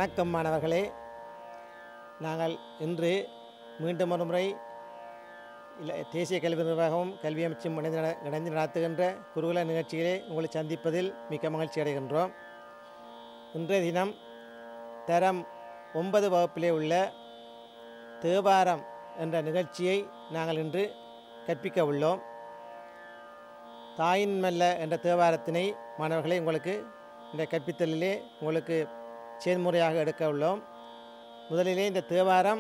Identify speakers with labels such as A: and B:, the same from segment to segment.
A: வணக்கம் மாணவர்களே நாங்கள் இன்று மீண்டும் ஒரு முறை இல்ல தேசிய கல்வி நிர்வாகம் கல்வி அமைச்சும் இணைந்து நட- இணைந்து நடத்துகின்ற குருகுல நிகழ்ச்சியிலே உங்களை சந்திப்பதில் மிக்க மகிழ்ச்சி அடைகின்றோம் இன்றைய தினம் தரம் ஒன்பது வகுப்பிலே உள்ள தேவாரம் என்ற நிகழ்ச்சியை நாங்கள் இன்று கற்பிக்க உள்ளோம் தாயின் மெல்ல என்ற தேவாரத்தினை மாணவர்களை உங்களுக்கு இந்த கற்பித்தலிலே உங்களுக்கு செயல்முறையாக எடுக்க உள்ளோம் முதலிலே இந்த தேவாரம்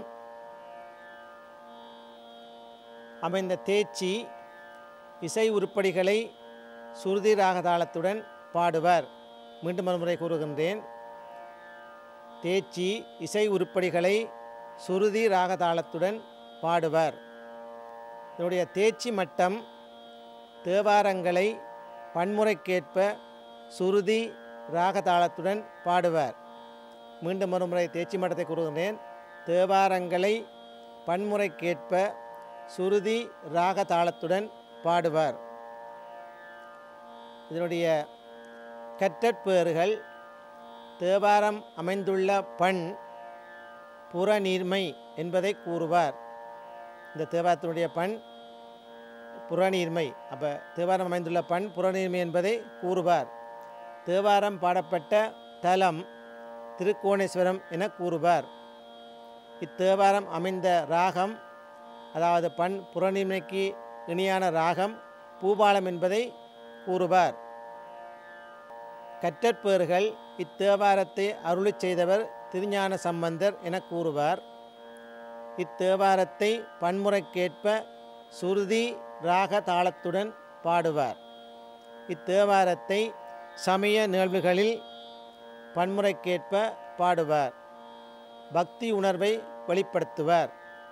A: அமைந்த தேர்ச்சி இசை உருப்படிகளை சுருதி ராகதாளத்துடன் பாடுவர் மீண்டும் மறுமுறை கூறுகின்றேன் தேர்ச்சி இசை உருப்படிகளை சுருதி ராகதாளத்துடன் பாடுவர் இதனுடைய தேர்ச்சி மட்டம் தேவாரங்களை பன்முறைக்கேற்ப சுருதி ராகதாளத்துடன் பாடுவர் மீண்டும் ஒருமுறை தேர்ச்சி மட்டத்தை கூறுகின்றேன் தேவாரங்களை பன்முறைக்கேற்ப சுருதி ராகதாளத்துடன் பாடுவர் இதனுடைய கற்றற்பேறுகள் தேவாரம் அமைந்துள்ள பண் புறநீர்மை என்பதை கூறுவார் இந்த தேவாரத்தினுடைய பண் புறநீர்மை அப்போ தேவாரம் அமைந்துள்ள பண் புறநீர்மை என்பதை கூறுவார் தேவாரம் பாடப்பட்ட தலம் திருக்கோணேஸ்வரம் என கூறுவார் இத்தேவாரம் அமைந்த ராகம் அதாவது பண் புறநீர்மைக்கு இணையான ராகம் பூபாலம் என்பதை கூறுவார் கற்றற்பேறுகள் இத்தேவாரத்தை அருளிச் செய்தவர் திருஞான சம்பந்தர் என கூறுவார் இத்தேவாரத்தை பன்முறைக்கேற்ப சுருதி ராக தாளத்துடன் பாடுவார் இத்தேவாரத்தை சமய நிகழ்வுகளில் பன்முறைக்கேற்ப பாடுவார் பக்தி உணர்வை வெளிப்படுத்துவார்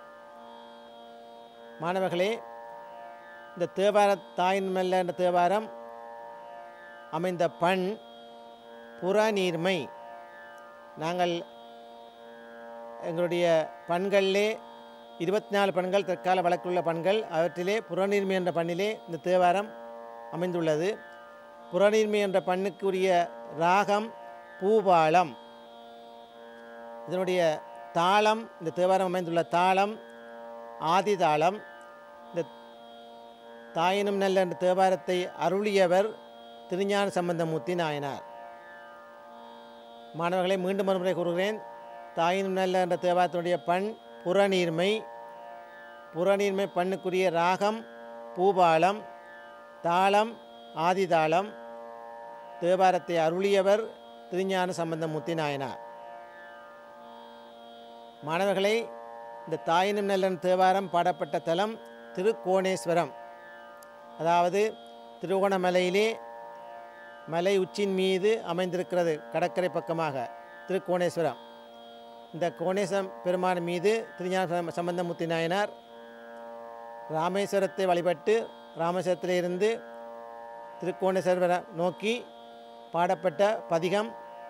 A: மாணவர்களே இந்த தேவார தாயின் மெல்ல என்ற தேவாரம் அமைந்த பண் புறநீர்மை நாங்கள் எங்களுடைய பண்களிலே இருபத்தி நாலு பண்கள் தற்கால வழக்குள்ள பண்கள் அவற்றிலே புறநீர்மை என்ற பண்ணிலே இந்த தேவாரம் அமைந்துள்ளது புறநீர்மை என்ற பண்ணுக்குரிய ராகம் பூபாலம் இதனுடைய தாளம் இந்த தேவாரம் அமைந்துள்ள தாளம் ஆதி தாளம் இந்த தாயினும் நல்ல என்ற தேவாரத்தை அருளியவர் திருஞான சம்பந்தமூர்த்தி நாயனார் மாணவர்களை மீண்டும் ஒருமுறை கூறுகிறேன் தாயினும் நல்ல என்ற தேவாரத்தினுடைய பண் புறநீர்மை புறநீர்மை பண்ணுக்குரிய ராகம் பூபாலம் தாளம் ஆதிதாளம் தேவாரத்தை அருளியவர் திருஞான சம்பந்தமூர்த்தி நாயனார் மாணவர்களை இந்த தாயினும் நல்லன் தேவாரம் பாடப்பட்ட தலம் திருக்கோணேஸ்வரம் அதாவது திருவோணமலையிலே மலை உச்சின் மீது அமைந்திருக்கிறது கடற்கரை பக்கமாக திருக்கோணேஸ்வரம் இந்த கோணேஸ்வரம் பெருமான் மீது திருஞான சம்ப- சம்பந்தமூர்த்தி நாயனார் ராமேஸ்வரத்தை வழிபட்டு ராமேஸ்வரத்திலிருந்து திருக்கோணேஸ்வரம் நோக்கி பாடப்பட்ட பதிகம்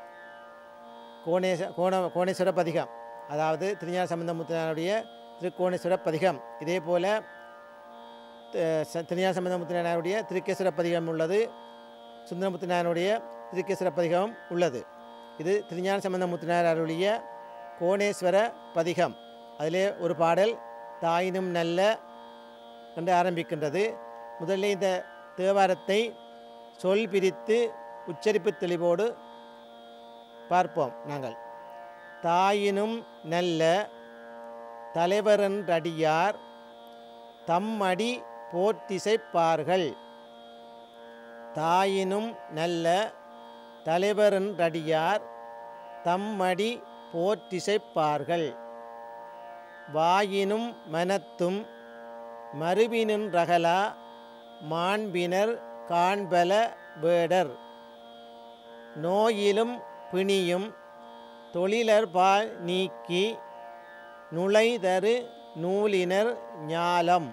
A: கோணேச கோண கோணேஸ்வர பதிகம் அதாவது திருஞான சம்பந்தமுத்திரனுடைய திருக்கோணேஸ்வர பதிகம் இதே போல் திருஞான சம்பந்தமுத்திரனுடைய திருக்கேஸ்வர பதிகம் உள்ளது சுந்தரமுத்திரனுடைய திருக்கேஸ்வர பதிகம் உள்ளது இது திருஞான சம்பந்தமுத்திரனார் அருளிய கோணேஸ்வர பதிகம் அதிலே ஒரு பாடல் தாயினும் நல்ல என்று ஆரம்பிக்கின்றது முதலில் இந்த தேவாரத்தை சொல் பிரித்து உச்சரிப்பு தெளிவோடு பார்ப்போம் நாங்கள் தாயினும் நல்ல தலைவரன்றடியார் தம்மடி போற்றிசைப்பார்கள் தாயினும் நல்ல தலைவரன்றடியார் தம்மடி போற்றிசைப்பார்கள் வாயினும் மனத்தும் மறுவினும் ரகலா மாண்பினர் காண்பல வேடர் நோயிலும் பிணியும் தொழிலர்பால் நீக்கி நுழைதரு நூலினர் ஞாலம்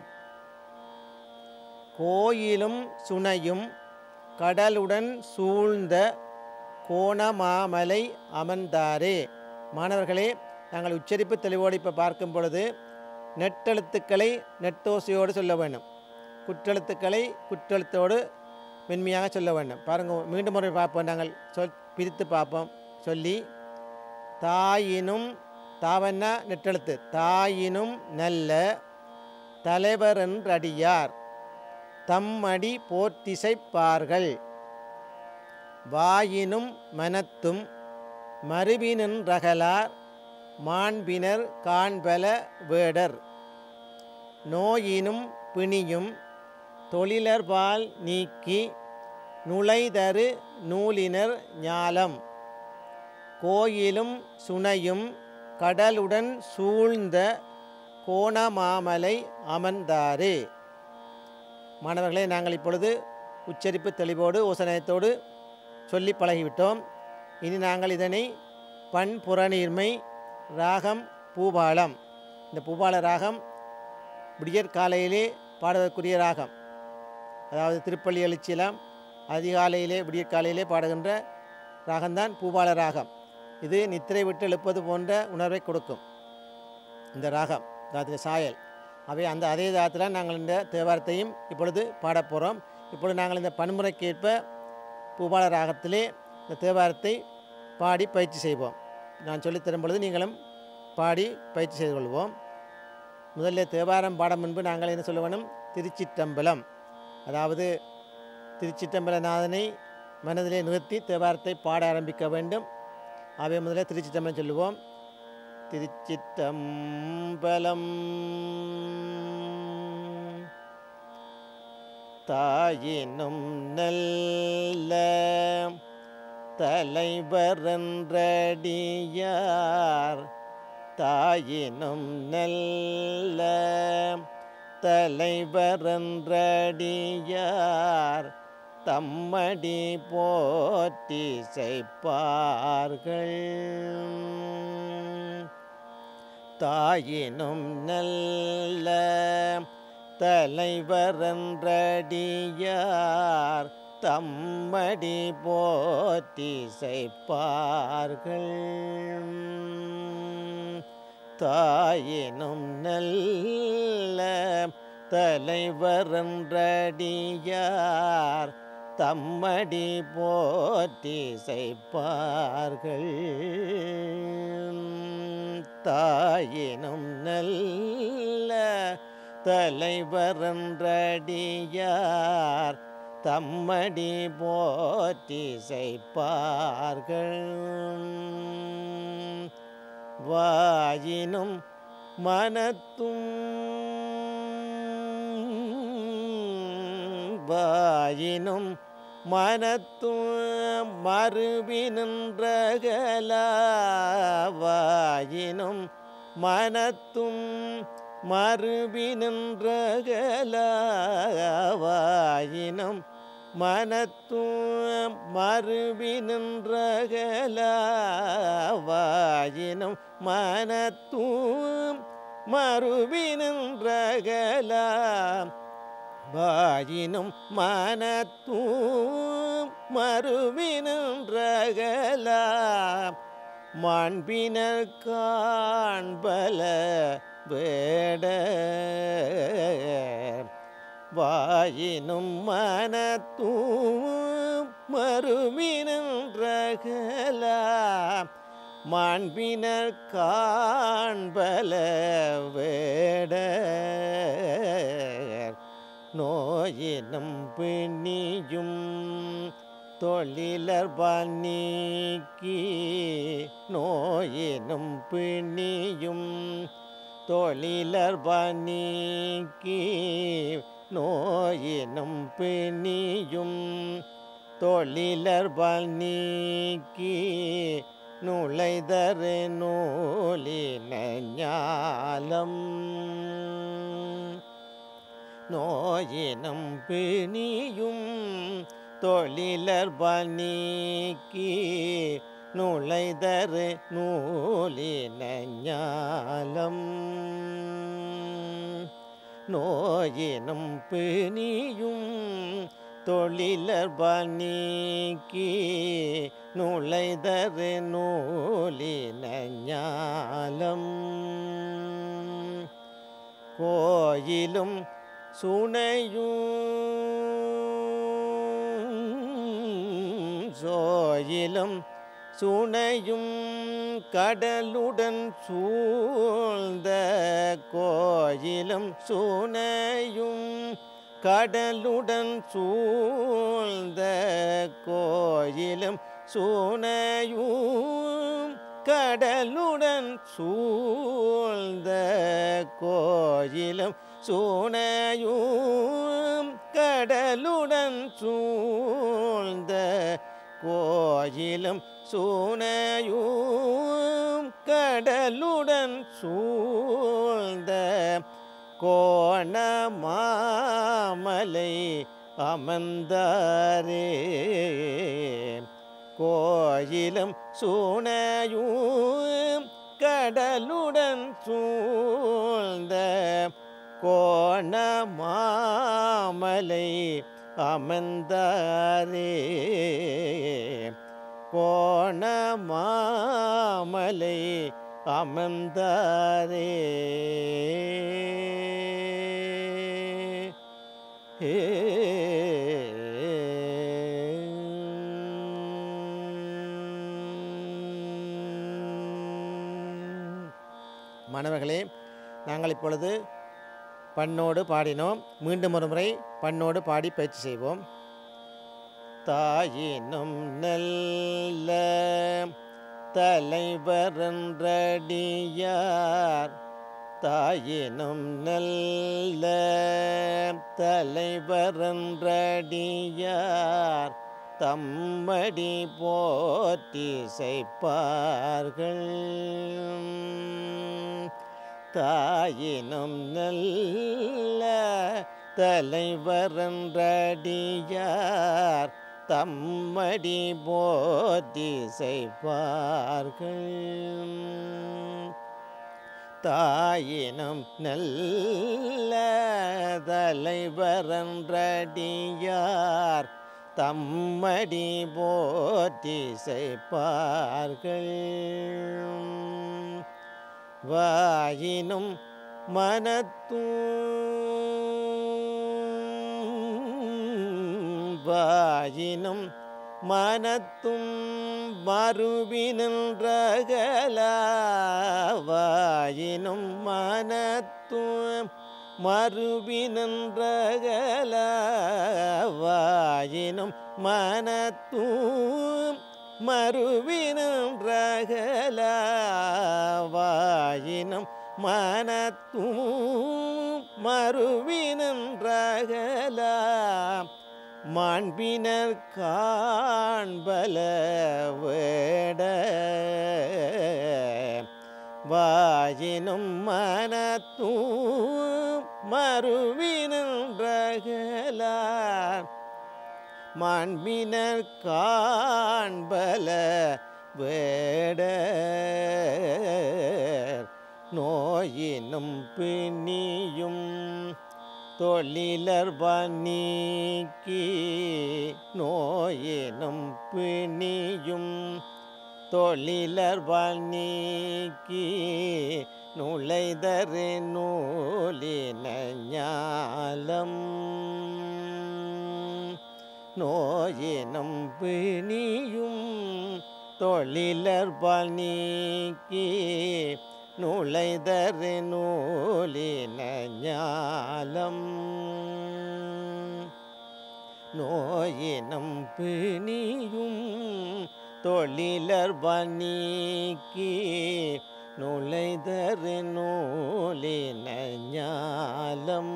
A: கோயிலும் சுனையும் கடலுடன் சூழ்ந்த கோணமாமலை அமர்ந்தாரே மாணவர்களே நாங்கள் உச்சரிப்பு தெளிவோடு இப்போ பார்க்கும் பொழுது நெட்டெழுத்துக்களை நெட்டோசையோடு சொல்ல வேண்டும் குற்றெழுத்துக்களை குற்றெழுத்தோடு மென்மையாக சொல்ல வேண்டும் பாருங்கள் மீண்டும் ஒரு பார்ப்போம் நாங்கள் சொல் பிரித்து பார்ப்போம் சொல்லி தாயினும் தாவன்னா நெட்டெழுத்து தாயினும் நல்ல தலைவரென்றடியார் தம்மடி போர்த்திசைப்பார்கள் வாயினும் மனத்தும் மறுபினின்றகலார் மாண்பினர் காண்பல வேடர் நோயினும் பிணியும் தொழிலர்பால் நீக்கி நுழைதரு நூலினர் ஞாலம் கோயிலும் சுனையும் கடலுடன் சூழ்ந்த கோணமாமலை அமர்ந்தாரே மாணவர்களே நாங்கள் இப்பொழுது உச்சரிப்பு தெளிவோடு ஓசனயத்தோடு சொல்லி பழகிவிட்டோம் இனி நாங்கள் இதனை பண் புறநீர்மை ராகம் பூபாலம் இந்த பூபால ராகம் விடியற் காலையிலே பாடுவதற்குரிய ராகம் அதாவது திருப்பள்ளி எழுச்சியெல்லாம் அதிகாலையிலே விடியற் காலையிலே பாடுகின்ற ராகம்தான் பூபால ராகம் இது நித்திரை விட்டு எழுப்பது போன்ற உணர்வை கொடுக்கும் இந்த ராகம் தாத்திர சாயல் அவை அந்த அதே தாத்தில் நாங்கள் இந்த தேவாரத்தையும் இப்பொழுது பாடப் போகிறோம் இப்பொழுது நாங்கள் இந்த பன்முறைக்கேற்ப பூபால ராகத்திலே இந்த தேவாரத்தை பாடி பயிற்சி செய்வோம் நான் சொல்லித் தரும் பொழுது நீங்களும் பாடி பயிற்சி செய்து கொள்வோம் முதல்ல தேவாரம் பாடம் முன்பு நாங்கள் என்ன சொல்ல வேணும் திருச்சிற்றம்பலம் அதாவது திருச்சிற்றம்பலநாதனை மனதிலே நிறுத்தி தேவாரத்தை பாட ஆரம்பிக்க வேண்டும் அவை முதல்ல திருச்சிற்றம்பலம் சொல்லுவோம் திருச்சிற்றம்பலம் தாயினும் நல்ல தலைவரென்றடியார் தாயினும் நல்ல தலைவரென்றடியார் தம்மடி போற்றி செய்ப்பார்கள் தாயினும் நல்ல தலைவரென்றடியார் தம்மடி போற்றி செய்ப்பார்கள் தாயினும் நல்ல தலைவரென்றடியார் தம்மடி போற்றி செய்ப்பார்கள் தாயினும் நல்ல தலைவரென்றடியார் தம்மடி போற்றி செய்ப்பார்கள் வாயினும் மனத்தும் வாயினும் மனத்தும் மறுபினின்றகலாவாயினும் மனத்தும் மறுபினின்றகலாவாயினும் மனத்தும் மறுபினின்றகலாவாயினும் மனத்தும் மறுபினின்றகலாம் வாயினும் மனத்தூம் மறுவினுன்றகலாம் மாண்பினர் காண்பல வேட வாயினும் மனத்தூம் மறுவினுன்றகலாம் மாண்பினர் காண்பல வேட நோயினும் பிணியும் தொழிலர் நீக்கி நோயினும் பிணியும் தொழிலர் நீக்கி நோயினும் பிணியும் தொழிலர் நீக்கி நுழைதரு நூலின ஞாலம் நோயினும் பிணியும் தொழிலர் நீக்கி நுழைதரு நூலின ஞாலம் நோயினும் பிணியும் தொழிலர் நீக்கி நுழைதரு நூலின ஞாலம் கோயிலும் சுனையும் சோயிலும் சுனையும் கடலுடன் சூழ்ந்த கோயிலும் சுனையும் கடலுடன் சூழ்ந்த கோயிலும் சுனையும் கடலுடன் சூழ்ந்த கோயிலும் சுனையும் கடலுடன் சூழ்ந்த கோயிலும் சுனையும் கடலுடன் சூழ்ந்த கோணமாமலை அமர்ந்தாரே கோயிலும் சுனையும் கடலுடன் சூழ்ந்த கோணமாமலை அமர்ந்தாரே கோணமாமலை அமர்ந்தாரே ஏ மாணவர்களே நாங்கள் இப்பொழுது பண்ணோடு பாடினோம் மீண்டும் ஒரு முறை பண்ணோடு பாடி பயிற்சி செய்வோம் தாயினும் நல்ல தலைவரன்றடியார் தாயினும் நல்ல தலைவரன்றடியார் தம்மடி போற்றி செய்ப்பார்கள் தாயினும் நல்ல தலைவரன்றடியார் தம்மடி போற்றி செய்வார்கள் தாயினும் நல்ல தலைவரன்றடியார் தம்மடி போற்றி செய்ப்பார்கள் வாயினும் மனத்தும் வாயினும் மனத்தும் மறுவினின்றகலாவாயினும் மனத்தும் மறுவினின்றகலாவாயினும் மனத்தும் மறுவினின்றகலாவாயினும் மனத்தும் மறுவினின்றகலா மாண்பினர் காண்பல வேட வாயினும் மனத்தும் மறுவினின்றகலா மாண்பினர் காண்பல வேட நோயினும் பிணியும் தொழிலர் நீக்கி நோயினும் பிணியும் தொழிலர் நீக்கி நுழைதரு நூலின ஞாலம் நோயினும் பிணியும் தொழிலர் நீக்கி நுழைதரு நூலின ஞாலம் நோயினும் பிணியும் தொழிலர் நீக்கி நுழைதரு நூலின ஞாலம்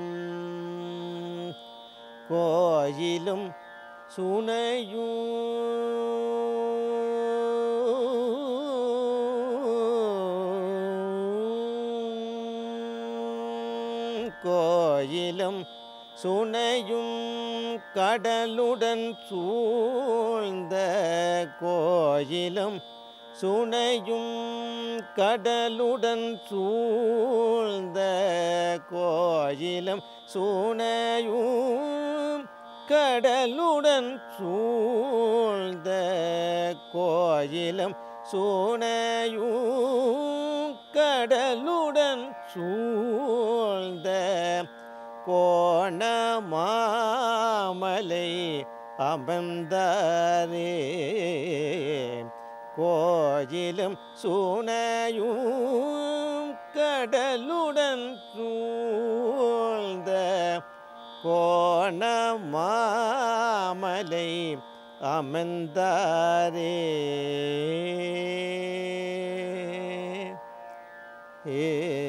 A: கோயிலும் சுனையும் கோயிலும் சுனையும் கடலுடன் சூழ்ந்த கோயிலும் சுனையும் கடலுடன் சூழ்ந்த கோயிலும் சுனையும் கடலுடன் சூழ்ந்த கோயிலும் சுனையும் கடலுடன் சூழ்ந்த கோணமாமலை அமர்ந்தாரே கோயிலும் சூனையும் கடலுடன் சூழ்ந்த கோணமாமலை அமர்ந்தாரே ஏ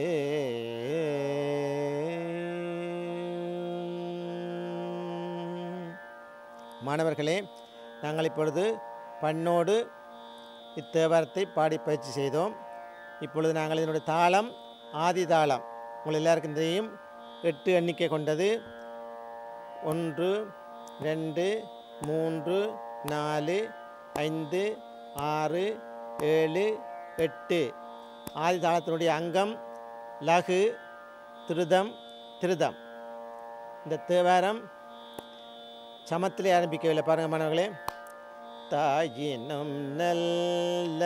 A: மாணவர்களே நாங்கள் இப்பொழுது பண்ணோடு இத்தேவாரத்தை பாடி பயிற்சி செய்தோம் இப்பொழுது நாங்கள் இதனுடைய தாளம் ஆதி தாளம் உங்கள் எல்லாருக்கும் தெரியும் எட்டு எண்ணிக்கை கொண்டது ஒன்று ரெண்டு மூன்று நாலு ஐந்து ஆறு ஏழு எட்டு ஆதி தாளத்தினுடைய அங்கம் லகு திருதம் திருதம் இந்த தேவாரம் சமத்திலே ஆரம்பிக்கவில்லை பாருங்க மாணவர்களே தாயினும் நல்ல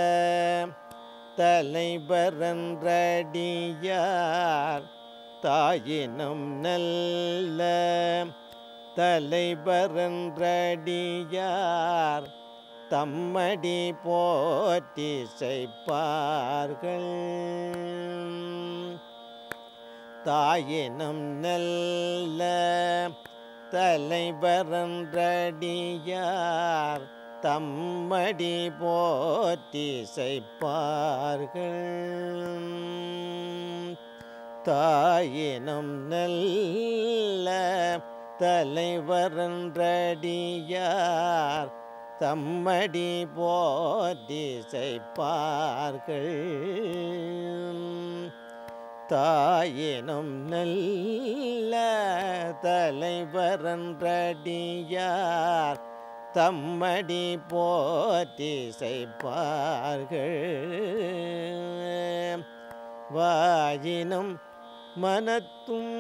A: தலைவரன்றடியார் தாயினும் நல்ல தலைவரன்றடியார் தம்மடி போற்றி செய்ப்பார்கள் தாயினும் நல்ல தலைவரன்றடியார் தம்மடி போற்றி செய்ப்பார்கள் தாயினும் நல்ல தலைவரன்றடியார் தம்மடி போற்றி செய்ப்பார்கள் தாயினும் நல்ல தலைவரன்றடியார் தம்மடி போற்றி செய்ப்பார்கள் வாயினும் மனத்தும்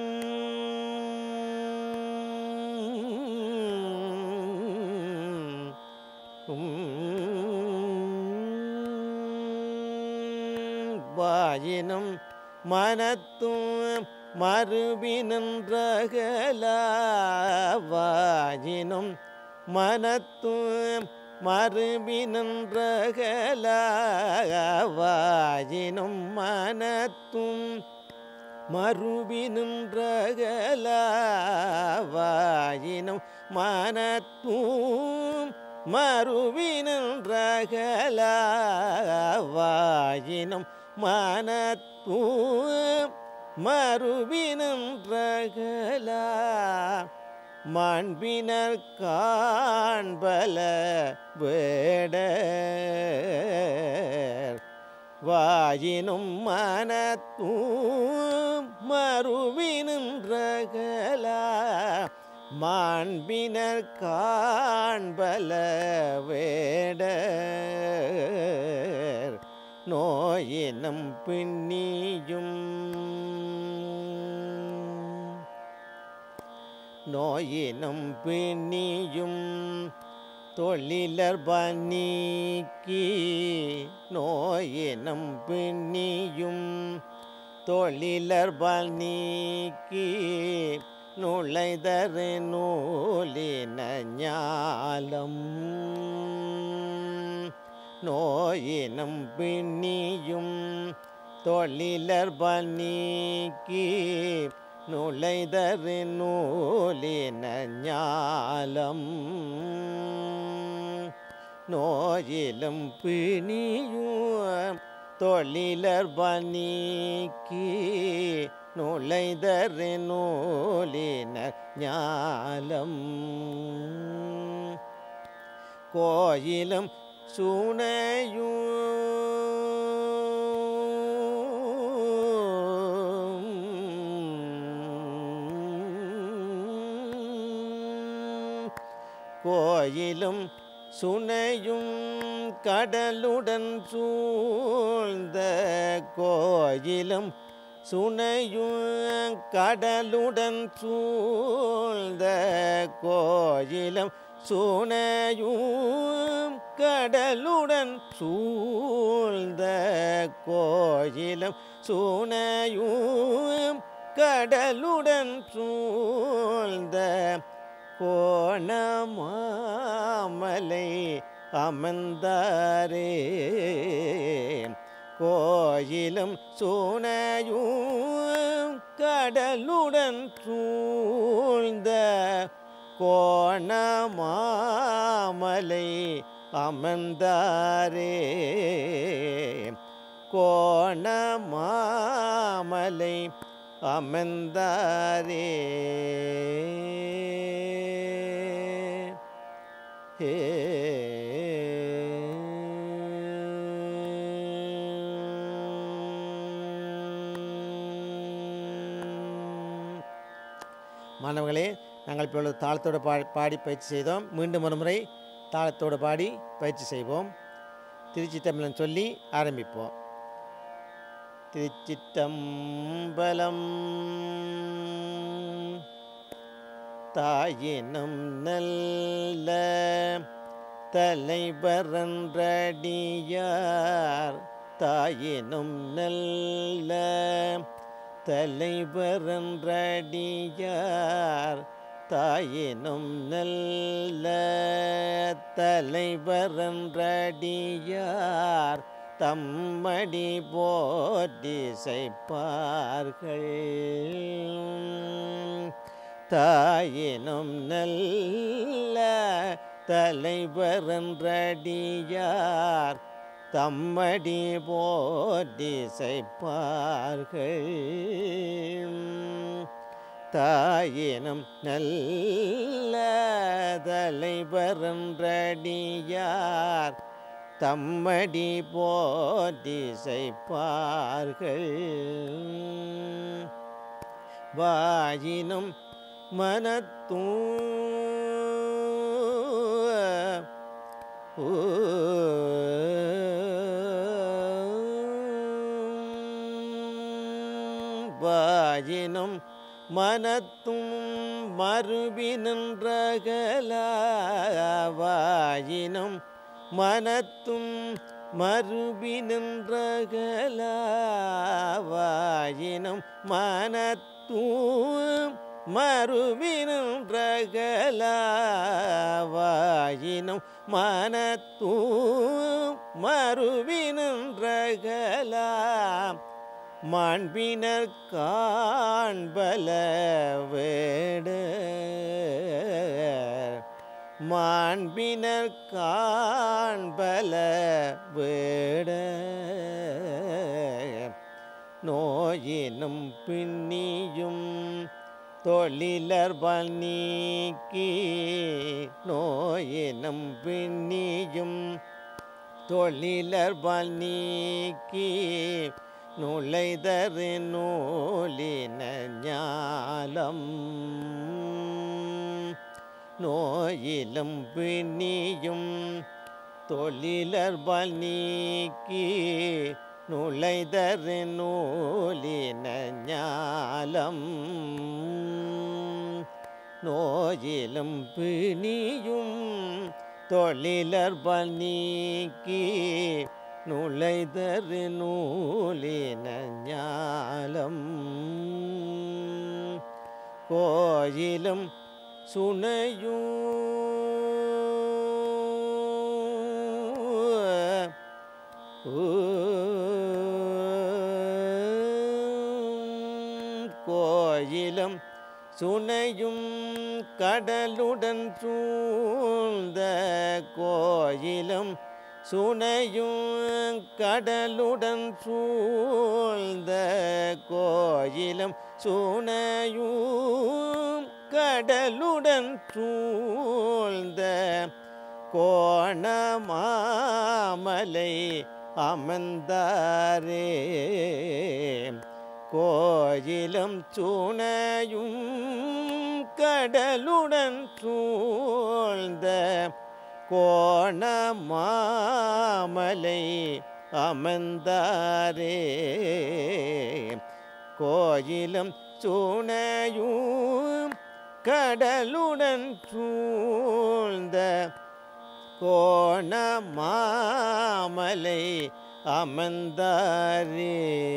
A: வாயினும் மனத்தும் மறுபினன்றகலாவாயினும் மனத்தும் மறுபினன்றகலாவாயினும் மனத்தும் மறுபினன்றகலாவாயினும் மனத்தும் மறுபினன்றகலாவாயினும் மனத்தும் மறுவினன்றகலா மாண்பினர் காண்பல வேடர் வாயினும் மனத்தூம் மறுவினன்றகலா மாண்பினர் காண்பல வேடர் நோயினும் பின்னியும் நோயினும் பின்னியும் தொழிலர் பணிக்கு நோயினும் பின்னியும் தொழிலர் பணிக்கு நுழைதரு நூலின ஞாலம் நோயினும் பின்னியும் தொழிலர் பணிக்கு நுழைதரு நூலின ஞாலம் நோயிலும் பிணியும் தொழிலர் பணிக்கு நுழைதரு நூலினர் ஞாலம் கோயிலும் சுனையும் கோயிலும் சுனையும் கடலுடன் சூழ்ந்த கோயிலும் சுனையும் கடலுடன் சூழ்ந்த கோயிலும் சுனையும் கடலுடன் சூழ்ந்த கோயிலும் சுனையும் கடலுடன் சூழ்ந்த கோணமாமலை அமர்ந்தாரே கோயிலும் சூனையும் கடலுடன் சூழ்ந்த கோணமாமலை அமர்ந்தாரே கோணமாமலை அமர்ந்தாரே ஹே மாணவர்களே நாங்கள் இப்பொழுது தாளத்தோடு பாடி பாடி பயிற்சி செய்தோம் மீண்டும் ஒரு முறை தாளத்தோடு பாடி பயிற்சி செய்வோம் திருச்சி தமிழன் சொல்லி ஆரம்பிப்போம் திருச்சிட்டம்பலம் தாயினும் நல்ல தலைவரன்றடியார் தாயினும் நல்ல தலைவரன்றடியார் தாயினும் நல்ல தலைவரன்றடியார் தம்மடி போற்றி செய்ப்பார்கள் தாயினும் நல்ல தலைவரன்றடியார் தம்மடி போற்றி செய்ப்பார்கள் தாயினும் நல்ல தலைவரன்றடியார் தம்மடி போற்றி செய்ப்பார்கள் வாயினும் மனத்தூ வாயினும் மனத்தும் மறுவி நின்றகலாவாயினும் மனத்தும் மறுவி நின்றகலாவாயினும் மனத்தும் மறுவி நின்றகலாவாயினும் மனத்தும் மறுவி நின்றகலாம் மாண்பினர் காண்பல வேட மாண்பினர் காண்பல வேட நோயினும் பின்னியும் தொழிலர் நீக்கி நோயினும் பின்னியும் தொழிலர் நீக்கி நுழைதரு நூலின ஞாலம் நோயிலும் பிணியும் தொழிலர் நீக்கி நுழைதரு நூலின ஞாலம் நோயிலும் பிணியும் தொழிலர் நீக்கி நுழைதரு நூலின ஞாலம் கோயிலும் சுனையும் கோயிலும் சுனையும் கடலுடன் சூழ்ந்த கோயிலும் சுனையும் கடலுடன் சூழ்ந்த கோயிலும் சுனையும் கடலுடன் சூழ்ந்த கோணமாமலை அமர்ந்தாரே கோயிலும் சுனையும் கடலுடன் சூழ்ந்த கோணமாமலை அமர்ந்தாரே கோயிலும் சுனையும் கடலுடன் சூழ்ந்த கோணமாமலை அமர்ந்தாரே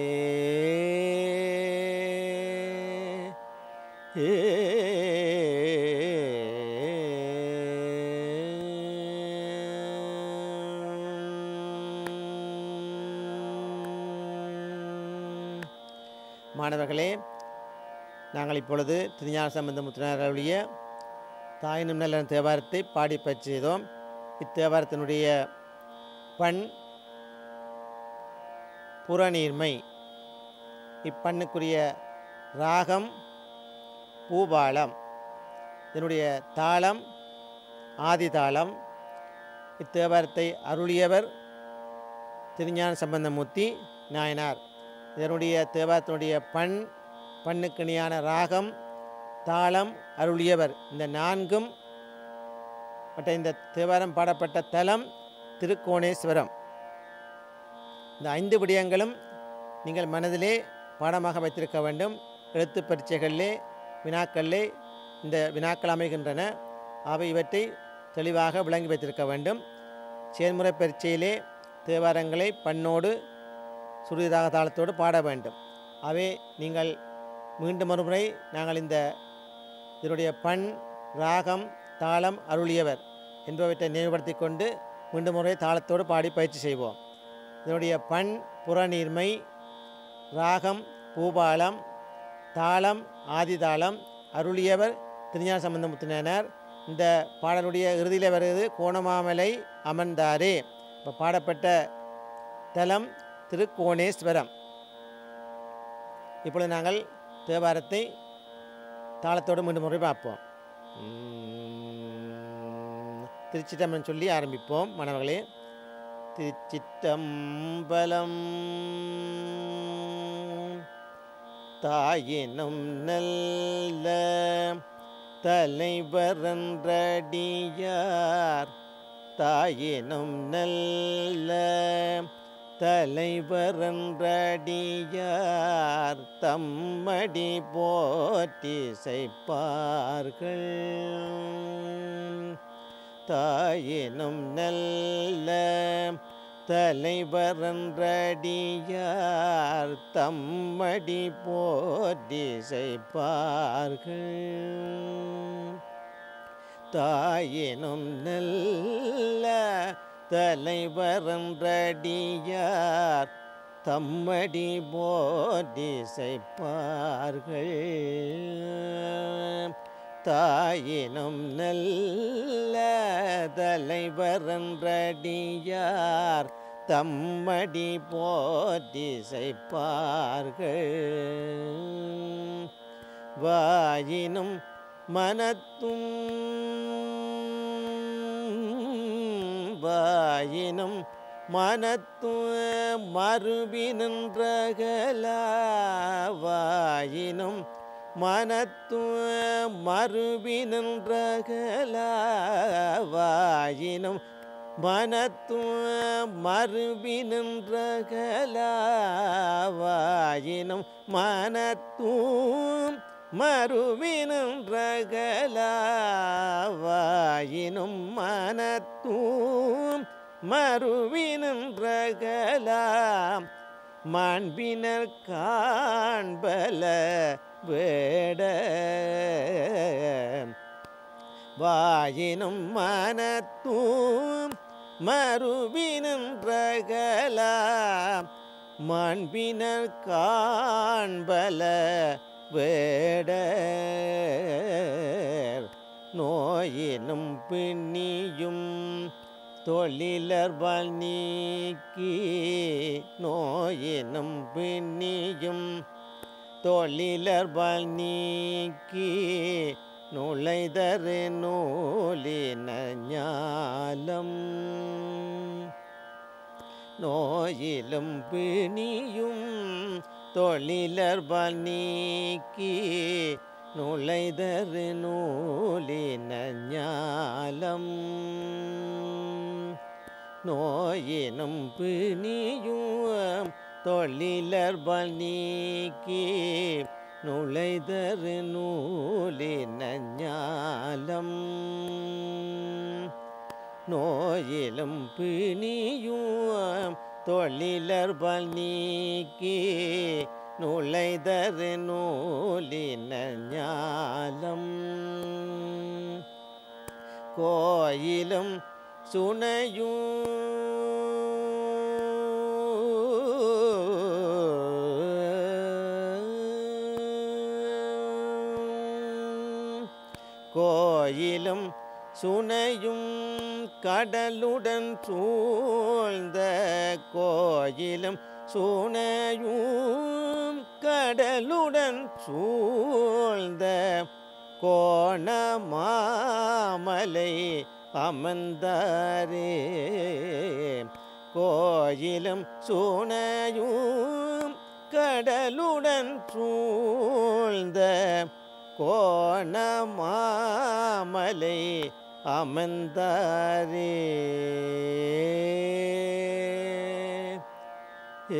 A: ஏ மாணவர்களே நாங்கள் இப்பொழுது திருஞான சம்பந்த முத்தினாருடைய தாயினும் நல்ல தேவாரத்தை பாடி பயிற்சி செய்தோம் இத்தேவாரத்தினுடைய பண் புறநீர்மை இப்பண்ணுக்குரிய ராகம் பூபாலம் இதனுடைய தாளம் ஆதிதாளம் இத்தேவாரத்தை அருளியவர் திருஞான சம்பந்தமூர்த்தி நாயனார் இதனுடைய தேவாரத்தினுடைய பண் பண்ணுக்கிணியான ராகம் தாளம் அருளியவர் இந்த நான்கும் மற்ற இந்த தேவாரம் பாடப்பட்ட தலம் திருக்கோணேஸ்வரம் இந்த ஐந்து விடயங்களும் நீங்கள் மனதிலே பாடமாக வைத்திருக்க வேண்டும் எழுத்து பரீட்சைகளிலே வினாக்களிலே இந்த வினாக்கள் அமைகின்றன அவை இவற்றை தெளிவாக விளங்கி வைத்திருக்க வேண்டும் செயல்முறை பரீட்சையிலே தேவாரங்களை பண்ணோடு சுருதிராக தாளத்தோடு பாட வேண்டும் அவை நீங்கள் மீண்டும் மறுமுறை நாங்கள் இந்த இதனுடைய பண் ராகம் தாளம் அருளியவர் என்பவற்றை நினைவுபடுத்தி கொண்டு மீண்டும் முறை தாளத்தோடு பாடி பயிற்சி செய்வோம் இதனுடைய பண் புறநீர்மை ராகம் பூபாலம் தாளம் ஆதிதாளம் அருளியவர் திருஞான சம்பந்தமுத்தினர் இந்த பாடலுடைய இறுதியில் வருகிறது கோணமாமலை அமர்ந்தாரே இப்போ பாடப்பட்ட தலம் திருக்கோணேஸ்வரம் இப்பொழுது நாங்கள் தேவாரத்தை தாளத்தோடு மீண்டும் முறை பார்ப்போம் உம், திருச்சிற்றம்பலம் சொல்லி ஆரம்பிப்போம் மாணவர்களே திருச்சிற்றம்பலம் தாயினும் நல்ல தலைவரன்றடியார் தாயினும் நல்ல தலைவரன்றடியார் தம்மடி போற்றி செய்ப்பார்கள் தாயினும் நல்ல தலைவரன்றடியார் தம்மடி போற்றி செய்ப்பார்கள் தாயினும் நல்ல தலைவரன்றடியார் தம்மடி போற்றி செய்ப்பார்கள் தாயினும் நல்ல தலைவரன்றடியார் தம்மடி போற்றி செய்ப்பார்கள் வாயினும் மனத்தும் வாயினும் மனத்தும் மறுபி நின்றகல வாயினும் மனத்தும் மறுபி நின்றகல வாயினும் மனத்தும் மறுபி நின்றகல வாயினும் மனத்தும் மறுவினும் ரகலாவாயினும் மனத்தூம் மறுவினும் ரகலாம் மாண்பினர் காண்பல வேட வாயினும் மனத்தூம் மறுவினும் ரகலாம் மாண்பினர் காண்பல வேடர் நோயினும் பிணியும் தொழிலர்வால் நீக்கி நோயினும் பிணியும் தொழிலர்வால் நீக்கி நுழைதரு நூலின ஞாலம் நோயிலும் பிணியும் தொழிலர்பால் நீக்கி நுழைதரு நூலின ஞாலம் நோயினும் பிணியும் தொழிலர்பால் நீக்கி நுழைதரு நூலின ஞாலம் நோயிலும் பிணியும் தொழிலர்பால் நீக்கி நுழைதரு நூலின ஞாலம் கோயிலும் சுனையும் கோயிலும் சுனையும் கடலுடன் சூழ்ந்த கோயிலும் சுனையும் கடலுடன் சூழ்ந்த கோணமாமலை அமர்ந்தாரே கோயிலும் சுனையும் கடலுடன் சூழ்ந்த கோணமாமலை அமர்ந்தாரே ஏ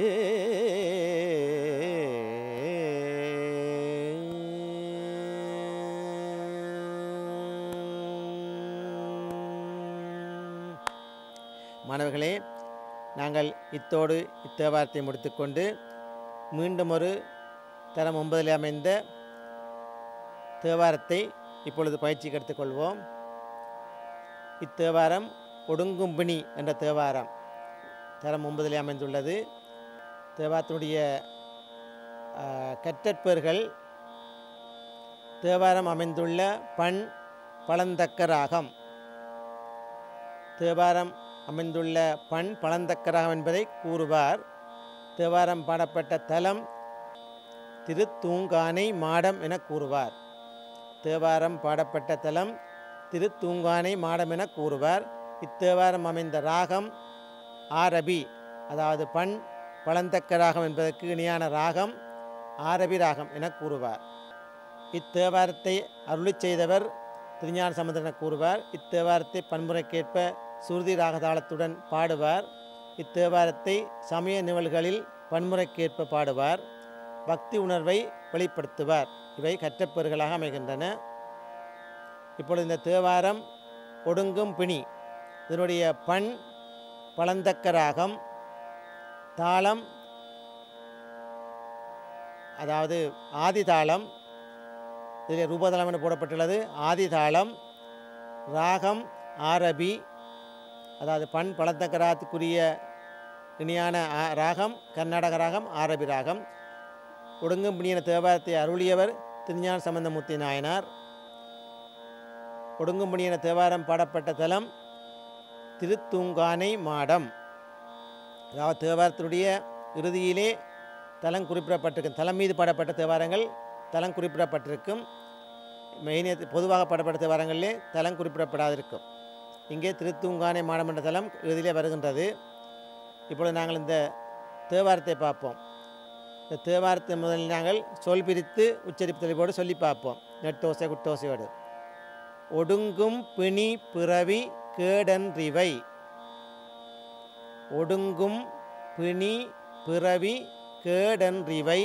A: மாணவர்களே நாங்கள் இத்தோடு இத்தேவாரத்தை முடித்துக்கொண்டு மீண்டும் ஒரு தரம் ஒன்பதில் அமைந்த தேவாரத்தை இப்பொழுது பயிற்சிக்கு எடுத்துக்கொள்வோம் இத்தேவாரம் ஒடுங்கும்பிணி என்ற தேவாரம் தரம் ஒன்பதிலே அமைந்துள்ளது தேவாரத்தினுடைய கற்றற்பேர்கள் தேவாரம் அமைந்துள்ள பண் பழந்தக்க ராகம் தேவாரம் அமைந்துள்ள பண் பழந்தக்க ராகம் என்பதை கூறுவார் தேவாரம் பாடப்பட்ட தலம் திருத்தூங்கானை மாடம் என கூறுவார் தேவாரம் பாடப்பட்ட தலம் திருத்தூங்கானை மாடம் என கூறுவார் இத்தேவாரம் அமைந்த ராகம் ஆரபி அதாவது பண் பழந்தக்க ராகம் என்பதற்கு இணையான ராகம் ஆரபி ராகம் என கூறுவார் இத்தேவாரத்தை அருளி செய்தவர் திருஞான சமுதிரன் என கூறுவார் இத்தேவாரத்தை பன்முறைக்கேற்ப சுருதி ராகதாளத்துடன் பாடுவார் இத்தேவாரத்தை சமய நிகழ்களில் பன்முறைக்கேற்ப பாடுவார் பக்தி உணர்வை வெளிப்படுத்துவார் இவை கற்றப்பெறுகளாக அமைகின்றன இப்பொழுது இந்த தேவாரம் ஒடுங்கும் பிணி இதனுடைய பண் பழந்தக்க ராகம் தாளம் அதாவது ஆதி தாளம் இதில் ரூபதாளம் என போடப்பட்டுள்ளது ஆதி தாளம் ராகம் ஆரபி அதாவது பண் பழந்தக்க ராகத்துக்குரிய இணையான ஆ- ராகம் கர்நாடக ராகம் ஆரபி ராகம் ஒடுங்கும் பிணியன தேவாரத்தை அருளியவர் திருஞான சம்பந்தமூர்த்தி நாயனார் ஒடுங்கும் பிணியன தேவாரம் பாடப்பட்ட தலம் திருத்தூங்கானை மாடம் அதாவது தேவாரத்தினுடைய இறுதியிலே தலம் குறிப்பிடப்பட்டிருக்கும் தலம் மீது பாடப்பட்ட தேவாரங்கள் தலம் குறிப்பிடப்பட்டிருக்கும் மெயினே பொதுவாக பாடப்பட்ட தேவாரங்களிலே தலம் குறிப்பிடப்படாதிருக்கும் இங்கே திருத்தூங்கானை மாடம் என்ற தலம் இறுதியிலே வருகின்றது இப்பொழுது நாங்கள் இந்த தேவாரத்தை பார்ப்போம் இந்த தேவாரத்தை முதலில் நாங்கள் சொல் பிரித்து உச்சரிப்பு தெளிவோடு சொல்லி பார்ப்போம் நெட்டோசை குட்டோசையோடு ஒடுங்கும் பிணி பிறவி கேடன்றிவை ஒடுங்கும் பிணி பிறவி கேடன்றிவை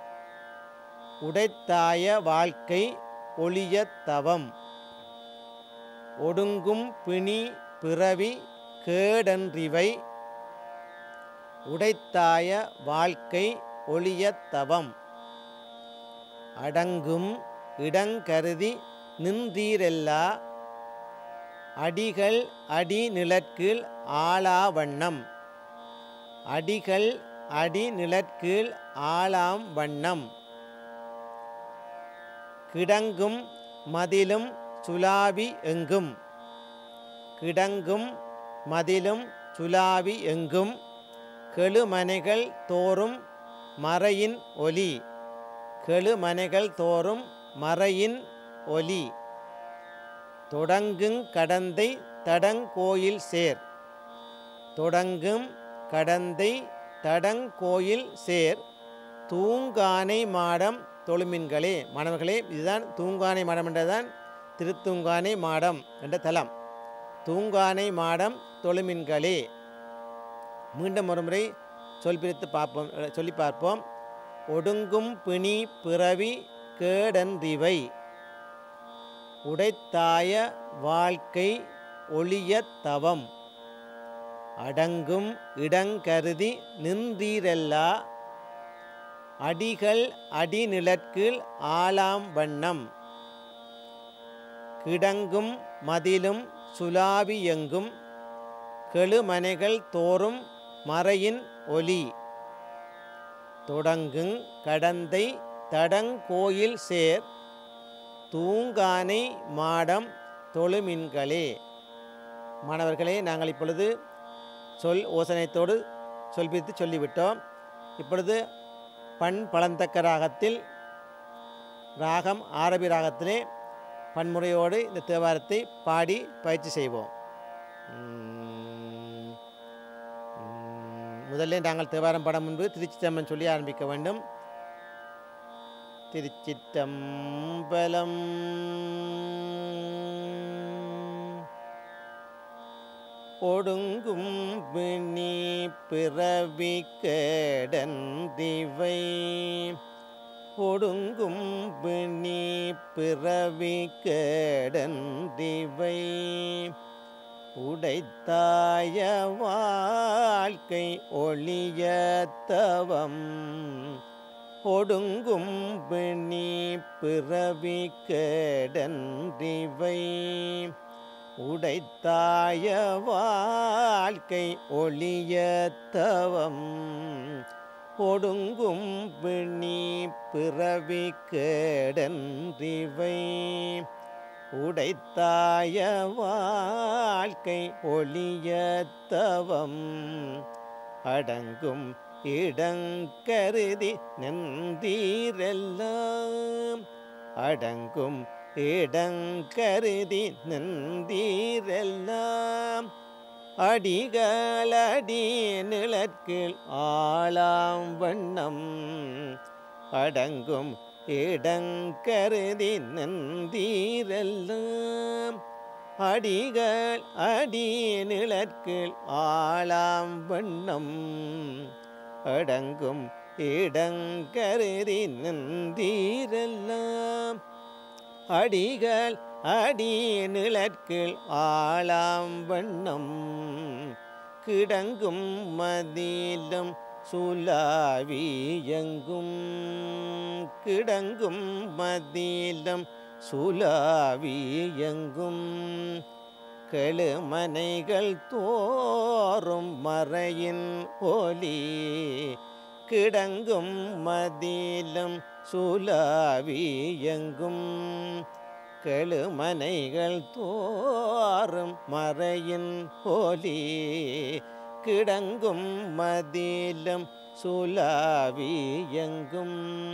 A: உடைத்தாய வாழ்க்கை ஒளியத் தவம் ஒடுங்கும் பிணி பிறவி கேடன்றிவை உடைத்தாய வாழ்க்கை ஒளியத் தவம் அடங்கும் இடங்கருதி நின்றீரெல்லா அடிகள் அடி நிலற்கீழ் ஆளாவண்ணம் அடிகள் அடி நிலற்கீழ் ஆளாம் வண்ணம் கிடங்கும் மதிலும் சுலாவி எங்கும் கிடங்கும் மதிலும் சுலாவி எங்கும் கெழுமனைகள் தோறும் மறையின் ஒலி கெழுமனைகள் தோறும் மறையின் ஒலி தொடங்குங் கடந்தை தடங்கோயில் சேர் தொடங்கும் கடந்தை தடங்கோயில் சேர் தூங்கானை மாடம் தொழுமின்களே மாணவர்களே இதுதான் தூங்கானை மாடம் என்றதான் திருத்தூங்கானை மாடம் என்ற தலம் தூங்கானை மாடம் தொழுமின்களே மீண்டும் ஒருமுறை சொல் பிரித்து பார்ப்போம் அஹ், சொல்லி பார்ப்போம் ஒடுங்கும் பிணி பிறவி கேடன்றிவை உடைத்தாய வாழ்க்கை ஒளியத் தவம் அடங்கும் இடங்கருதி நின்றீரெல்லா அடிகள் அடிநிலற்கீழ் ஆளாம் வண்ணம் கிடங்கும் மதிலும் சுலாவி எங்கும் கெழுமனைகள் தோறும் மறையின் ஒலி தொடங்குங் கடந்தை தடங்கோயில் சேர் தூங்கானை மாடம் தொழுமின்களே மாணவர்களே நாங்கள் இப்பொழுது சொல் ஓசனையத்தோடு சொல்பித்து சொல்லிவிட்டோம் இப்பொழுது பண் பழந்தக்க ராகத்தில் ராகம் ஆரபி ராகத்திலே பன்முறையோடு இந்த தேவாரத்தை பாடி பயிற்சி செய்வோம் உம், உம், முதல்ல நாங்கள் தேவாரம் பாட முன்பு திருச்சிற்றம்பலம் சொல்லி ஆரம்பிக்க வேண்டும் திருச்சிற்றம்பலம் ஒடுங்கும் பிணி பிறவி கேடன்றிவை ஒடுங்கும் பிணி பிறவி கேடன்றிவை உடைத்தாய வாழ்க்கை ஒளிய தவம் ஒடுங்கும் பிணி பிறவி கேடன்றிவை உடைத்தாய வாழ்க்கை ஒளிய தவம் ஒடுங்கும் பிணி பிறவி கேடன்றிவை உடைத்தாய வாழ்க்கை ஒளிய தவம் அடங்கும் இடங்கருதி நந்தீரெல்லாம் அடங்கும் இடங்கருதி நந்தீரெல்லாம் அடிகளடி நிழற்கில் ஆளாம் வண்ணம் அடங்கும் இடங்கருதி நந்தீரெல்லாம் அடிகள் அடி நிழற்கில் ஆளாம் வண்ணம் அடங்கும் இடங்கருதி நந்தீரெல்லாம் அடிகள் அடி நிழற்கில் ஆளாம் வண்ணம் கிடங்கும் மதிலும் சுலாவியங்கும் கிடங்கும் மதிலும் சுலாவியங்கும் கெழுமனைகள் தோறும் மறையின் ஒலி கிடங்கும் மதிலும் சுலாவியங்கும் கெழுமனைகள் தோறும் மறையின் ஒலி கிடங்கும் மதிலும் சுலாவியங்கும்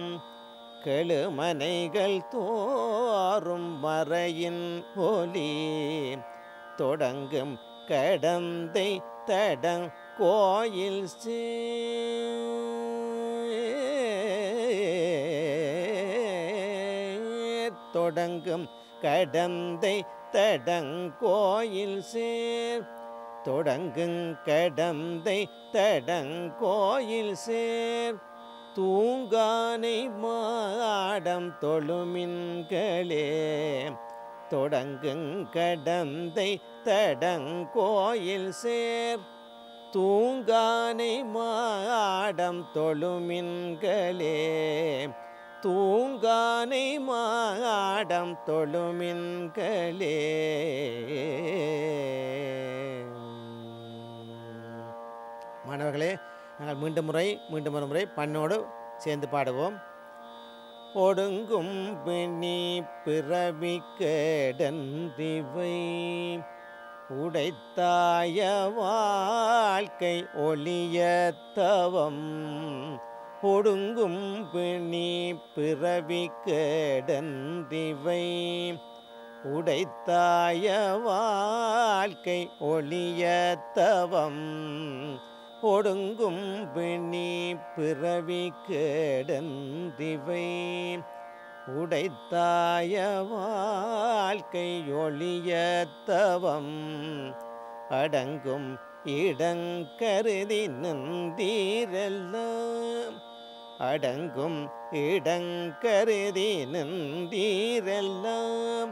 A: கெழுமனைகள் தோறும் மறையின் ஒலி தொடங்கும் கடந்தை தடங் கோயில் சேர் தொடங்கும் கடந்தை தடங்கோயில் சேர் தொடங்குங் கடந்தை தடங்கோயில் சேர் தூங்கானை மாடம் தொழுமின்களே தொடங்குங் கடந்தை தடங்கோயில் சேர் தூங்கானை மாடம் தொழுமின்களே தூங்கானை மாடம் தொழுமின்களே மாணவர்களே நாங்கள் மீண்டும் முறை மீண்டும் ஒரு முறை பண்ணோடு சேர்ந்து பாடுவோம் ஒடுங்கும் பிணி பிறவி கேடன்றிவை உடைத்தாய வாழ்க்கை ஒளிய தவம் ஒடுங்கும் பிணி பிறவி கேடன்றிவை உடைத்தாய வாழ்க்கை ஒளிய தவம் ஒடுங்கும் பிணி பிறவி கேடன்றிவை உடைத்தாய வாழ்க்கை ஒளிய தவம் அடங்கும் இடங்கருதி நின்றீரெல்லாம் அடங்கும் இடங்கருதி நின்றீரெல்லாம்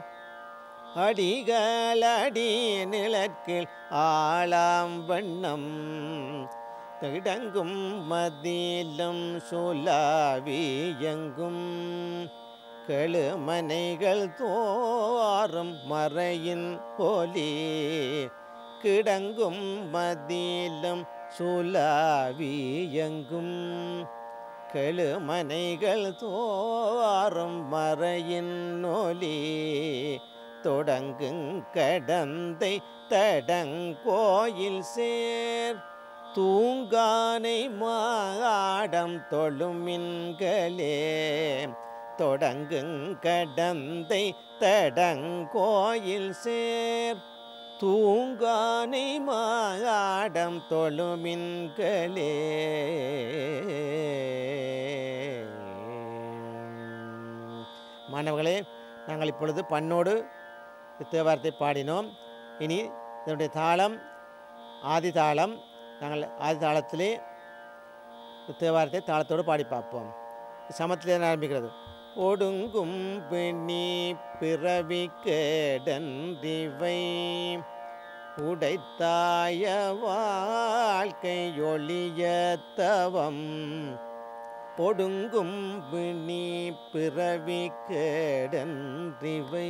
A: அடிகளடி நிழற்கில் ஆளாம் வண்ணம் திடங்கும் மதிலும் சுலாவியங்கும் கெழுமனைகள் தோறும் மறையின் ஒலி கிடங்கும் மதிலும் சுலாவியங்கும் கெழுமனைகள் தோறும் மறையின் ஒலி தொடங்குங் கடந்தை தடங்கோயில் சேர் தூங்கானை மாடம் தொழுமின்களே தொடங்குங் கடந்தை தடங்கோயில் சேர் தூங்கானை மாடம் தொழுமின்களே மாணவர்களே நாங்கள் இப்பொழுது பண்ணோடு தேவாரத்தை பாடினோம் இனி இதனுடைய தாளம் ஆதி தாளம் நாங்கள் ஆதி தாளத்திலே தேவாரத்தை தாளத்தோடு பாடி பார்ப்போம் சமத்திலே ஆரம்பிக்கிறது ஒடுங்கும் பெண்ணி பிறவி கேடன்றிவை உடைத்தாய வாழ்க்கை ஒளிய தவம் ஒடுங்கும் பிணி பிறவி கேடன்றிவை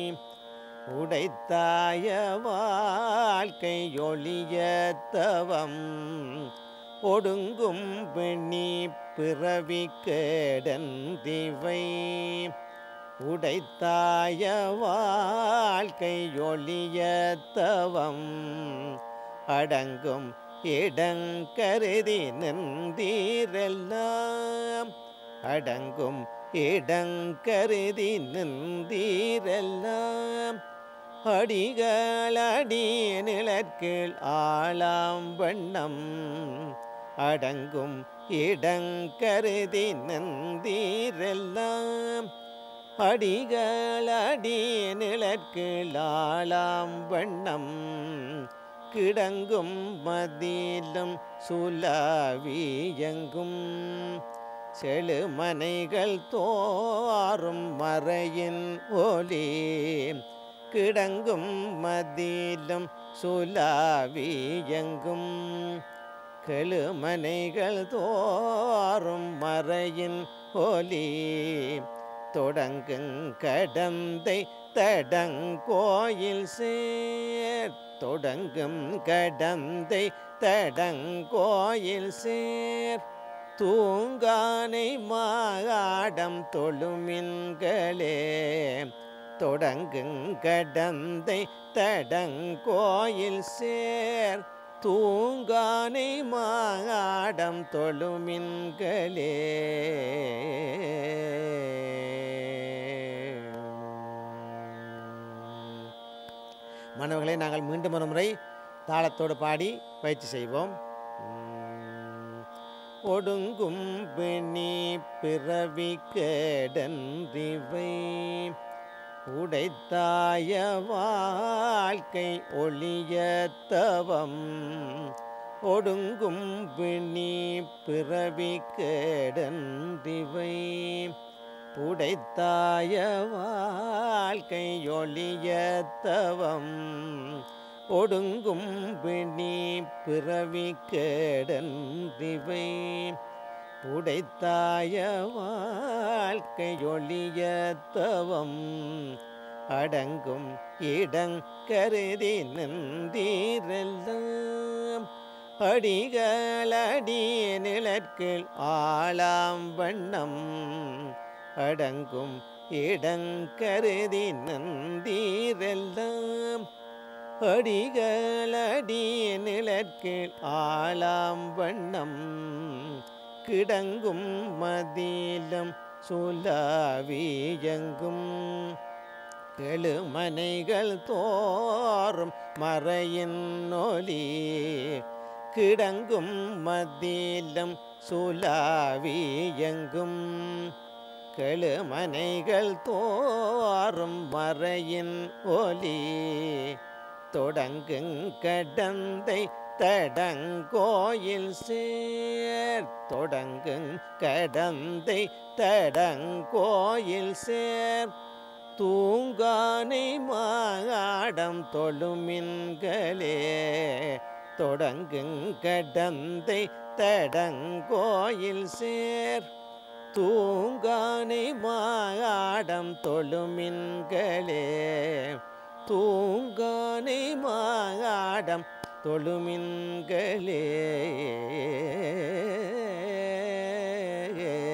A: உடைத்தாய வாழ்க்கை ஒளிய தவம் ஒடுங்கும் பிணி பிறவி கேடன்றிவை உடைத்தாய வாழ்க்கை ஒளிய தவம் அடங்கும் இடங்கருதி நின்றீரெல்லாம் அடங்கும் இடங்கருதி நின்றீரெல்லாம் அடிகளடி நிழற்கீழ் ஆளாம் வண்ணம் அடங்கும் இடங்கருதி நின்றீரெல்லாம் அடிகளடி நிழற்கீழ் ஆளாம் வண்ணம் கிடங்கும் மதிலும் சுலாவியங்கும் செழுமனைகள் தோறும் மறையின் ஒலி கிடங்கும் மதிலும் சுலாவியங்கும் கெழுமனைகள் தோறும் மறையின் ஒலி தொடங்குங் கடந்தை தடங்கோயில் சேர் தொடங்கும் கடந்தை தடங்கோயில் சேர் தூங்கானை மாகாடம் தொழுமின்களே தொடங்குங் கடந்தை தடங்கோயில் சேர் தூங்கானை மாகாடம் தொழுமின்களே மாணவர்களை நாங்கள் மீண்டும் ஒரு முறை தாளத்தோடு பாடி பயிற்சி செய்வோம் உம், ஒடுங்கும் பிணி பிறவி கேடன்றிவை உடைத்தாய வாழ்க்கை ஒளிய தவம் ஒடுங்கும் பிணி பிறவி கேடன்றிவை உடைத்தாய வாழ்க்கை ஒளிய தவம் ஒடுங்கும் பிணி பிறவி கேடன்றிவை உடைத்தாய வாழ்க்கை ஒளிய தவம் அடங்கும் இடங்கருதி நின்றீரெல்லாம் அடிகளடி நிழற்கில் ஆளாம் வண்ணம் அடங்கும் இடங்கருதி நந்தீரெல்லாம் அடிகளடி நிழற்கில் ஆளாம் வண்ணம் கிடங்கும் மதிலம் சுலாவியங்கும் கெழுமனைகள் தோறும் மறையின் ஒலி கிடங்கும் மதிலம் சுலாவியங்கும் கெழுமனைகள் தோறும் மறையின் ஒலி தொடங்குங் கடந்தை தடங்கோயில் சேர் தொடங்குங் கடந்தை தடங்கோயில் சேர் தூங்கானை மாடம் தொழுமின்களே தொடங்குங் கடந்தை தடங்கோயில் சேர் தூங்கானை மாடம் தொழுமின்களே தூங்கானை மாடம் தொழுமின்களே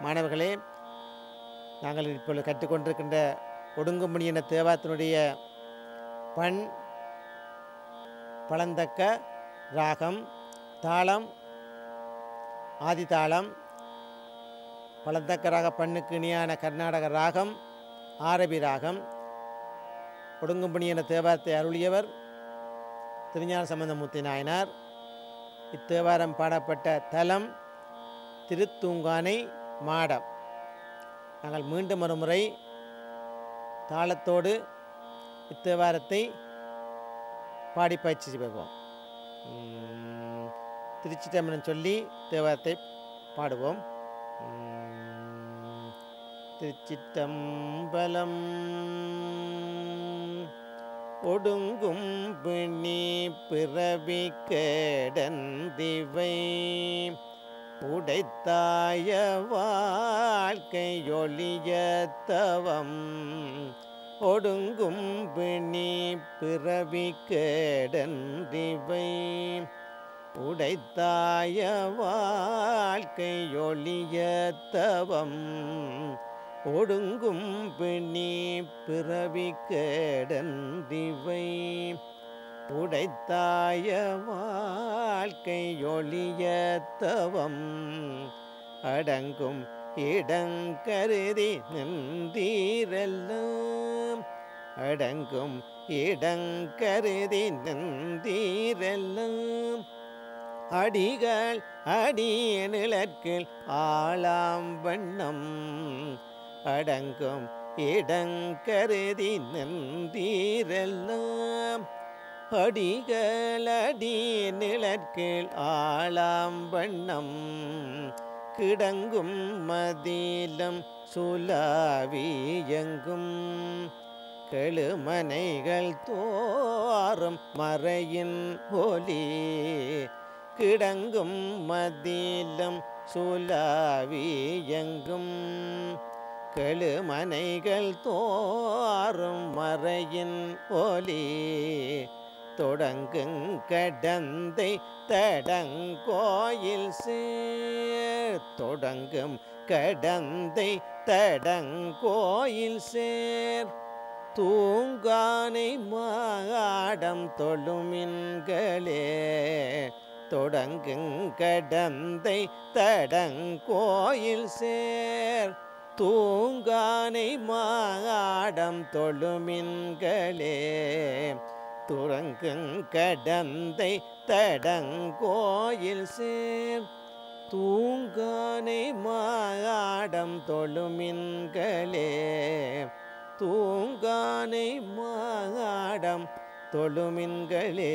A: மாணவர்களே நாங்கள் இப்பொழுது கற்றுக்கொண்டிருக்கின்ற ஒடுங்குமணி என்ற தேவாத்தினுடைய பண் பழந்தக்க ராகம் தாளம் ஆதிதாளம் பழந்தக்க ராக பண்ணுக்கு இணையான கர்நாடக ராகம் ஆரபி ராகம் ஒடுங்கும்பணி என தேவாரத்தை அருளியவர் திருஞான சம்பந்தமூர்த்தி நாயனார் இத்தேவாரம் பாடப்பட்ட தலம் திருத்தூங்கானை மாடம் நாங்கள் மீண்டும் ஒரு முறை தாளத்தோடு இத்தேவாரத்தை பாடி பயிற்சி பெறுவோம் உம், திருச்சிட்டம்பலம் சொல்லி தேவாரத்தை பாடுவோம் உம், திருச்சிட்டம்பலம் ஒடுங்கும் பிணி பிறவி கேடந்திவை உடைத்தாய வாழ்க்கையொழிய தவம் ஒடுங்கும் பிணி பிறவி கேடன்றிவை உடைத்தாய வாழ்க்கையொழிய தவம் ஒடுங்கும் பிணி பிறவி கேடன்றிவை உடைத்தாய வாழ்க்கையொழிய தவம் அடங்கும் இடங்கருதி நின்றீரெல்லாம் அடங்கும் இடங்கருதி நின்றீரெல்லாம் அடிகள் அடிய நிழற்கில் ஆளாம் வண்ணம் அடங்கும் இடங்கருதி நின்றீரெல்லாம் அடிகள் அடிய நிழற்கில் ஆளாம் வண்ணம் கிடங்கும் மதிலம் சுலாவியங்கும் கெழுமனைகள் தோறும் மறையின் ஒலி கிடங்கும் மதிலம் சுலாவியங்கும் கெழுமனைகள் தோறும் மறையின் ஒலி தொடங்குங் கடந்தை தடங்கோயில் சேர் தொடங்கும் கடந்தை தடங்கோயில் சேர் தூங்கானை மாடம் தொழுமின்களே தொடங்குங் கடந்தை தடங்கோயில் சேர் தூங்கானை மாடம் தொழுமின்களே துறங்குங் கடந்தை தடங்கோயில் சேர் தூங்கானை மாடம் தொழுமின்களே தூங்கானை மாடம் தொழுமின்களே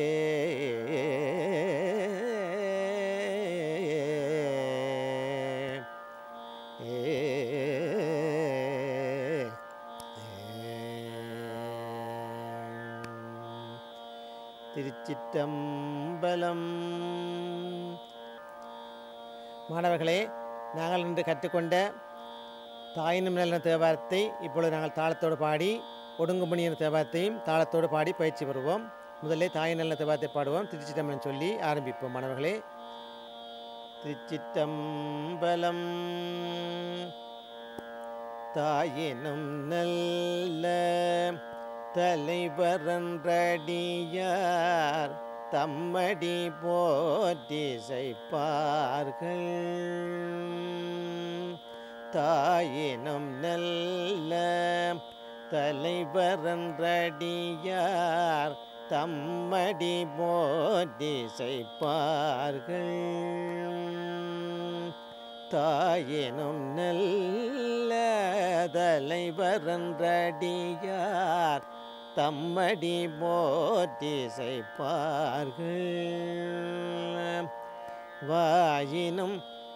A: ஏ திருச்சிற்றம்பலம் மாணவர்களே நாங்கள் இன்று கற்றுக்கொண்ட தாயினும் நல்ல தேவாரத்தை இப்பொழுது நாங்கள் தாளத்தோடு பாடி ஒடுங்குமணி என்ற தேவாரத்தையும் தாளத்தோடு பாடி பயிற்சி பெறுவோம் முதல்ல தாயின் நல்ல தேவாரத்தை பாடுவோம் திருச்சிற்றம்பலம் சொல்லி ஆரம்பிப்போம் மாணவர்களே திருச்சிற்றம்பலம் தாயினும் நல்ல தலைவரன்றடியார் தம்மடி போற்றி செய்ப்பார்கள் தாயினும் நல்ல தலைவரன்றடியார் தம்மடி போற்றி செய்ப்பார்கள் தாயினும் நல்ல தலைவரன்றடியார் தம்மடி போற்றி செய்ப்பார்கள் வாயினும்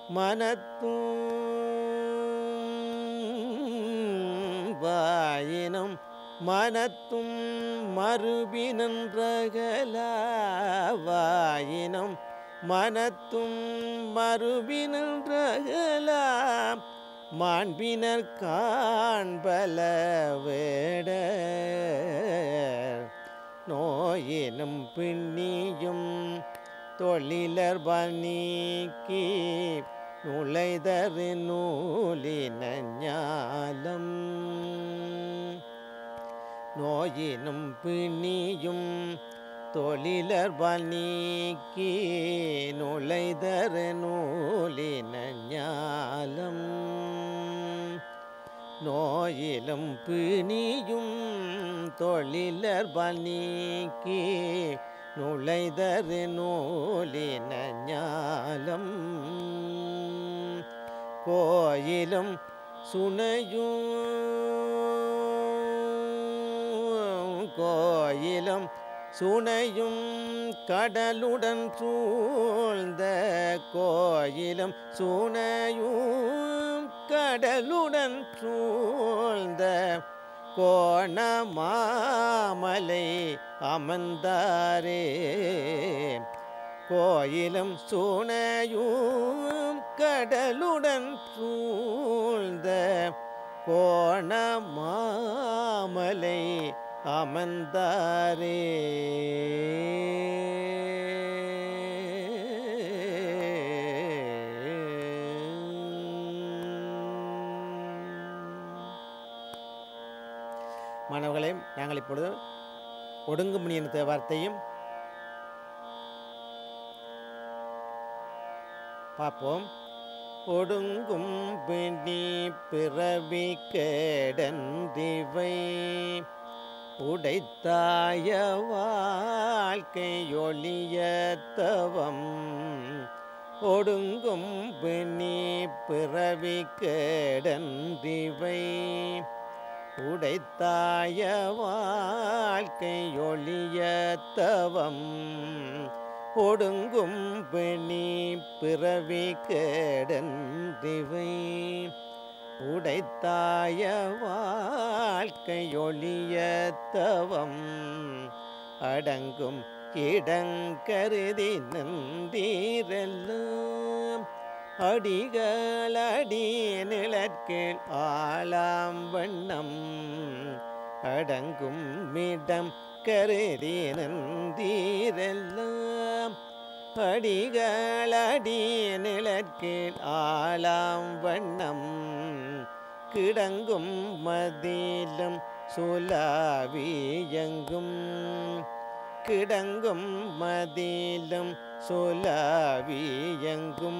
A: மனத்தும் வாயினும் மனத்தும் மறுபினன்றகலாவாயினும் மனத்தும் மறுபினன்றகலாம் மாண்பினர் காண்பல வேட நோயினும் பின்னியும் தொழிலர் பணிக்கு நுழைதரு நூலின ஞாலம் நோயினும் பிணியும் தொழிலர்பால் நீக்கி நுழைதரு நூலின ஞாலம் நோயிலும் பிணியும் தொழிலர்பால் நீக்கி நுழைதரு நூலின ஞாலம் கோயிலும் சுனையும் கோயிலும் சுனையும் கடலுடன் சூழ்ந்த கோயிலும் சுனையும் கடலுடன் சூழ்ந்த கோணமாமலை அமர்ந்தாரே கோயிலும் சுனையும் கடலுடன் சூழ்ந்த கோணமாமலை அமர்ந்தாரே மாணவர்களே நாங்கள் இப்பொழுது ஒடுங்குமணி என்ற வார்த்தையும் பார்ப்போம் ஒடுங்கும் பிணி பிறவி கேடன்றிவை உடைத்தாய வாழ்க்கை ஒளியத்தவம் ஒடுங்கும் பிணி பிறவி கேடன்றிவை உடைத்தாய வாழ்க்கை ஒளியத்தவம் ஒடுங்கும் பிணி பிறவி கேடன்றிவை உடைத்தாய வாழ்க்கை ஒளியத்தவம் அடங்கும் இடங்கருதி நந்தீரெல்லாம் அடிகளடி நிழற்கீழ் ஆளாம் வண்ணம் அடங்கும் மிடம் கருதி நந்தீரெல்லாம் அடிகளடி நிழற்கீழ் ஆளாம் வண்ணம் கிடங்கும் மதிலும் சுலாவியங்கும் கிடங்கும் மதிலும் சுலாவியங்கும்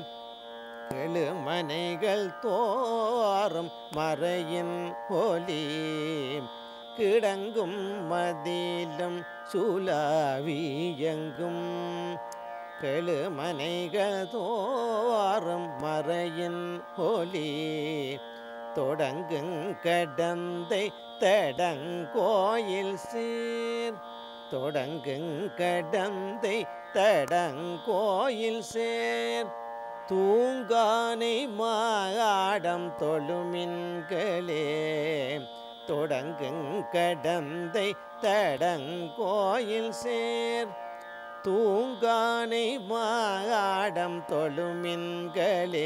A: எழுமனைகள் தோறும் மறையின் ஒலி கிடங்கும் மதிலும் சுலாவியங்கும் கெழுமனைகள் தோறும் மறையின் ஒலி தொடங்குங் கடந்தை தடங்கோயில் சீர் தொடங்குங் கடந்தை தடங்கோயில் சேர் தூங்கானை மாடம் தொழுமின்களே தொடங்குங் கடந்தை தடங்கோயில் சேர் தூங்கானை மாடம் தொழுமின்களே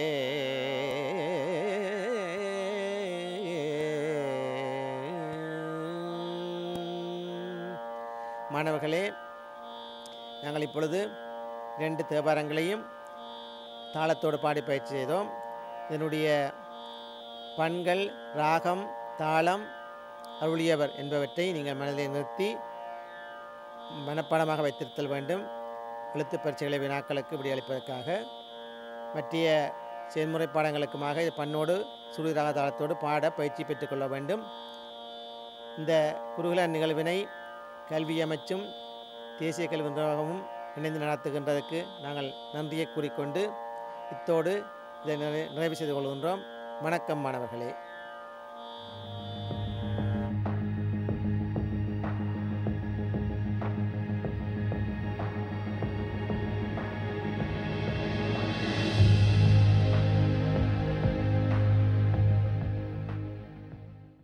A: மாணவர்களே நாங்கள் இப்பொழுது ரெண்டு தேவாரங்களையும் தாளத்தோடு பாடி பயிற்சி செய்தோம் இதனுடைய பண்கள் ராகம் தாளம் அருளியவர் என்பவற்றை நீங்கள் மனதில் நிறுத்தி மனப்பாடமாக வைத்திருத்தல் வேண்டும் எழுத்து பரீட்சைகளை வினாக்களுக்கு விடையளிப்பதற்காக மற்றிய செயல்முறை பாடங்களுக்குமாக இது பண்ணோடு சுருதிராக தாளத்தோடு பாட பயிற்சி பெற்றுக்கொள்ள வேண்டும் இந்த குருகுல நிகழ்வினை கல்வி அமைச்சும் தேசிய கல்வி நிர்வாகமும் இணைந்து நடத்துகின்றதற்கு நாங்கள் நன்றியை கூறிக்கொண்டு இத்தோடு இதை நிறை- நிறைவு செய்து கொள்கின்றோம் வணக்கம் மாணவர்களே